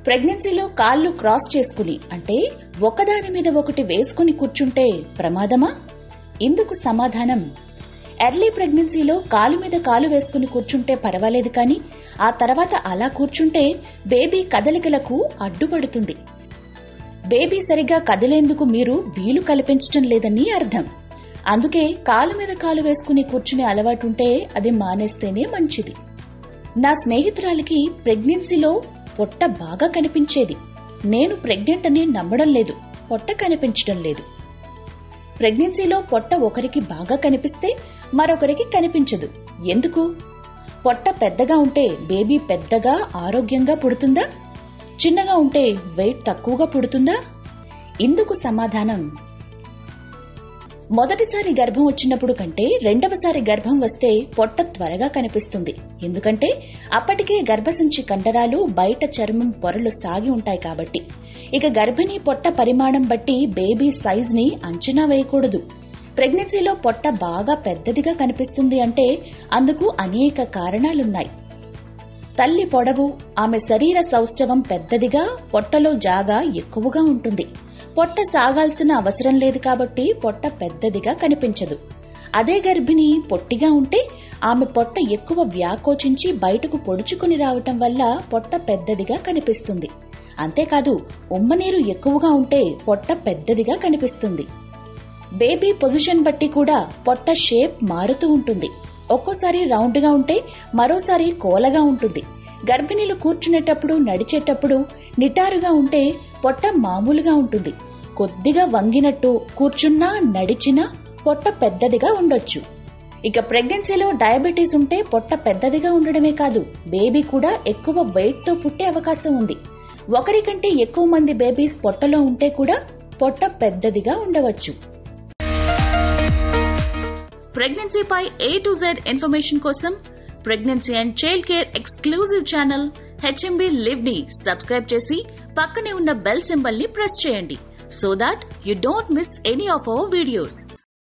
ప్రెగ్నెన్సీలో కాళ్ళు క్రాస్ చేసుకుని అంటే ఒకదాని మీద ఒకటి వేసుకుని కూర్చుంటే ప్రమాదమా ఇందుకు సమాధానం ఎర్లీ ప్రెగ్నెన్సీలో కాలు మీద కాలు వేసుకుని కూర్చుంటే పర్వాలేదు కానీ ఆ తర్వాత అలా కూర్చుంటే బేబీ కదలికలకు అడ్డుపడుతుంది బేబీ సరిగా కదిలేందుకు మీరు వీలు కల్పించటం లేదని అర్థం అందుకే కాలు మీద కాలు వేసుకుని కూర్చునే అలవాటుంటే అది మానేస్తేనే మంచిది నా స్నేహితురాలికి ప్రెగ్నెన్సీలో పొట్ట బాగా కనిపించేది నేను ప్రెగ్నెంట్ అని నమ్మడం లేదు పొట్ట కనిపించడం లేదు ప్రెగ్నెన్సీలో పొట్ట ఒకరికి బాగా కనిపిస్తే మరొకరికి కనిపించదు ఎందుకు పొట్ట పెద్దగా ఉంటే బేబీ పెద్దగా ఆరోగ్యంగా పుడుతుందా చిన్నగా ఉంటే వెయిట్ తక్కువగా పుడుతుందా ఇందుకు సమాధానం మొదటిసారి గర్భం వచ్చినప్పుడు కంటే రెండవసారి గర్భం వస్తే పొట్ట త్వరగా కనిపిస్తుంది ఎందుకంటే అప్పటికే గర్భసంచి కండరాలు బయట చర్మం పొరలు సాగి ఉంటాయి కాబట్టి ఇక గర్భిణీ పొట్ట పరిమాణం బట్టి బేబీ సైజ్ ని అంచనా వేయకూడదు ప్రెగ్నెన్సీలో పొట్ట బాగా పెద్దదిగా కనిపిస్తుంది అంటే అందుకు అనేక కారణాలున్నాయి తల్లి పొడవు ఆమె శరీర సౌష్ఠవం పెద్దదిగా పొట్టలో జాగా ఎక్కువగా ఉంటుంది పొట్ట సాగాల్సిన అవసరం లేదు కాబట్టి పొట్ట పెద్దదిగా కనిపించదు అదే గర్భిణి పొట్టిగా ఉంటే ఆమె పొట్ట ఎక్కువ వ్యాకోచించి బయటకు పొడుచుకుని రావటం వల్ల పొట్ట పెద్దదిగా కనిపిస్తుంది అంతేకాదు ఉమ్మనీరు ఎక్కువగా ఉంటే పొట్ట పెద్దదిగా కనిపిస్తుంది బేబీ పొజిషన్ బట్టి కూడా పొట్ట షేప్ మారుతూ ఉంటుంది ఒక్కోసారి రౌండ్గా ఉంటే మరోసారి కోలగా ఉంటుంది గర్భిణీలు కూర్చునేటప్పుడు నడిచేటప్పుడు నిటారుగా ఉంటే పొట్ట మామూలుగా ఉంటుంది కొద్దిగా వంగినట్టు కూర్చున్నా నడిచినా పొట్ట పెద్దదిగా ఉండొచ్చు ఇక ప్రెగ్నెన్సీలో డయాబెటీస్ ఉంటే పొట్ట పెద్దదిగా ఉండడమే కాదు బేబీ కూడా ఎక్కువ వెయిట్ తో పుట్టే అవకాశం ఉంది ఒకరికంటే ఎక్కువ మంది బేబీస్ పొట్టలో ఉంటే కూడా పొట్ట పెద్దదిగా ఉండవచ్చు ప్రెగ్నెన్సీపై ఏ టు జెడ్ ఇన్ఫర్మేషన్ కోసం pregnancy and child care exclusive channel HMB live ని సబ్స్క్రైబ్ చేసి పక్కనే ఉన్న బెల్ సింబల్ ని ప్రెస్ చేయండి so that you don't miss any of our videos